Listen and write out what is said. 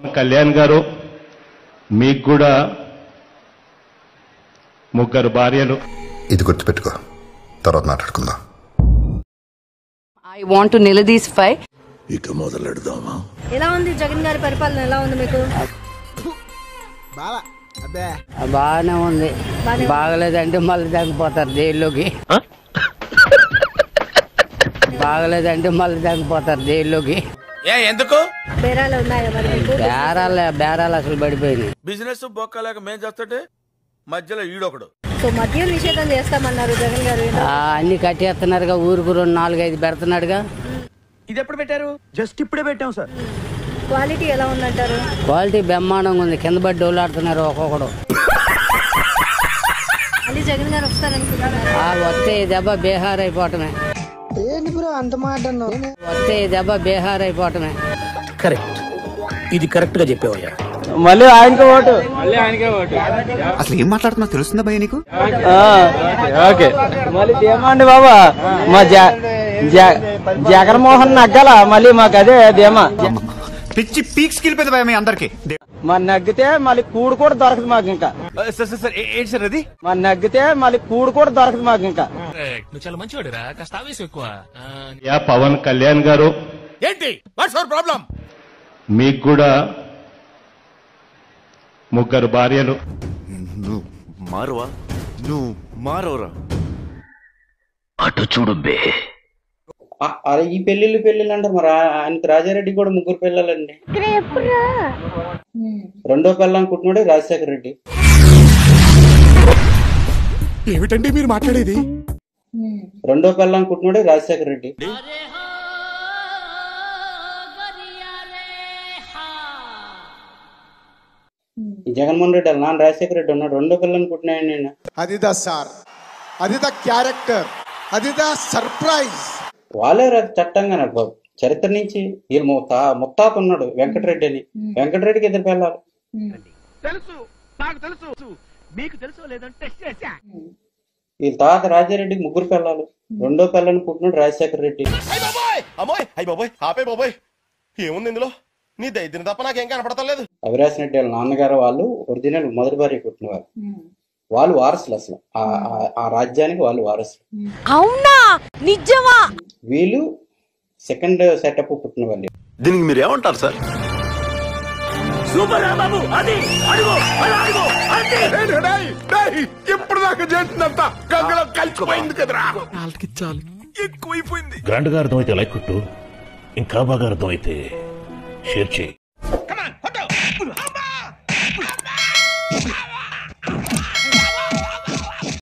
కళ్యాణ్ గారు మీకు కూడా ముగ్గురు భార్యలు ఇది గుర్తుపెట్టుకో తర్వాత మాట్లాడుకుందాం I want to నిలదీసిఫై ఎలా ఉంది జగన్ గారి పరిపాలన ఎలా ఉంది మీకు బాగానే ఉంది బాగలేదంటే మళ్ళీ తగ్గిపోతారు జైల్లోకి బాగలేదంటే మళ్ళీ తగ్గిపోతారు జైల్లోకి ఏ ఎందుకు బేరాలు ఉన్నాయా మరి మీకు బేరాలు బేరాలు అసలు పడిపోయినాయి బిజినెస్ బొక్కలేక మేం చేస్తుంటే మధ్యలో ఈడొకడు సో మద్యం నిషేధం చేస్తామన్నారు జగన్ గారు ఏంటో ఆ, అన్ని కట్టేస్తున్నారుగా ఊరుకు రెండు నాలుగైదు పెడుతున్నాడుగా ఇది ఎప్పుడు పెట్టారు జస్ట్ ఇప్పుడే పెట్టాం సార్ క్వాలిటీ ఎలా ఉందంటారు క్వాలిటీ బ్రహ్మాండంగా ఉంది కింద పడి డోలాడుతున్నారు ఒక్కొక్కడు మళ్ళీ జగన్ గారు వస్తారనుకుంటున్నారు ఆ వస్తే ఈ దెబ్బ బీహార్ అయిపోవటమే వస్తే ఈ దెబ్బ బీహార్ అయిపోవటమే కరెక్ట్ ఇది కరెక్ట్ గా చెప్పేవయ్యా మళ్ళీ ఆయనకి ఓటు అసలు ఏం మాట్లాడుతున్నా తెలుస్తుందా భయ నీకు ఓకే మళ్ళీ ధీమండి బాబా మా జగన్మోహన్ నగ్గల మళ్ళీ మాకు అదే ధీమా పిచ్చి పీక్స్ వెళ్ళిపోయింది భయ మీ అందరికి మరి నగ్గితే మళ్ళీ కూడు కూడా దొరకదు మాకు ఇంకా సార్ సార్ సార్ ఏంటి సార్ అది మరి నగ్గితే మళ్ళీ కూడు కూడా దొరకదు మాకు ఇంకా యా పవన్ కళ్యాణ్ గారు ఏంటి వాట్స్ అవర్ ప్రాబ్లం మీకు కూడా ముగ్గురు భార్యలు నువ్వు మారువా నువ్వు మారవరా అరే ఈ పెళ్లిళ్ళు పెళ్లిళ్ళు అంటారు మరి ఆ- ఆయనకి రాజారెడ్డి కూడా ముగ్గురు పిల్లలండి రెండో పిల్లం కుట్టినోడే రాజశేఖర రెడ్డి ఏమిటండి మీరు మాట్లాడేది రెండో పిల్లం కుట్టినోడే రాజశేఖర రెడ్డి ఈ జగన్మోహన్ రెడ్డి వాళ్ళ నాన్న రాజశేఖర రెడ్డి ఉన్నాడు రెండో పిల్లని పుట్టినాయని నేను అది ద సార్ అది ద క్యారెక్టర్ అది ద సర్ప్రైజ్ వాళ్ళే రా- చట్టంగా నాకు బాబు. చరిత్ర నుంచి వీళ్ళు ముత్తా ముత్తాత ఉన్నాడు వెంకటరెడ్డి అని వెంకటరెడ్డికి ఇద్దరు పిల్లలు తెలుసు నాకు తెలుసు మీకు తెలుసు లేదంటే వీళ్ళ తాత రాజారెడ్డికి ముగ్గురు పిల్లలు రెండో పిల్లని పుట్టినాడు రాజశేఖర రెడ్డి అమ్మాయి అయ్యి బాబోయ్ ఆపే బాబోయ్ ఏముంది ఇందులో నీ దైద్యం తప్ప నాకేం కనపడతలేదు అవిరాజ్ రెడ్డి వాళ్ళ నాన్నగారు వాళ్ళు ఒరిజినల్ మొదటి భార్య పుట్టినవారు వాళ్ళు వారసులు అసలు ఆ- ఆ- ఆ రాజ్యానికి వాళ్ళు వారసులు అవునా నిజమా వీళ్ళు సెకండ్ సెటప్ పుట్టిన వాళ్ళు దీనికి మీరు ఏమంటారు సార్ సూపర్ బాబు అది అడుగు అలా అడుగు అంతే ఇప్పుడు దాకా చేసినంత గంగలో కలిసిపోయింది కదరా ఎక్కువైపోయింది గ్రాండ్ గా అర్థమైతే లైక్ కొట్టు ఇంకా బాగా అర్థమైతే షేర్ చేయి Come on, hot dog. Amma! Amma!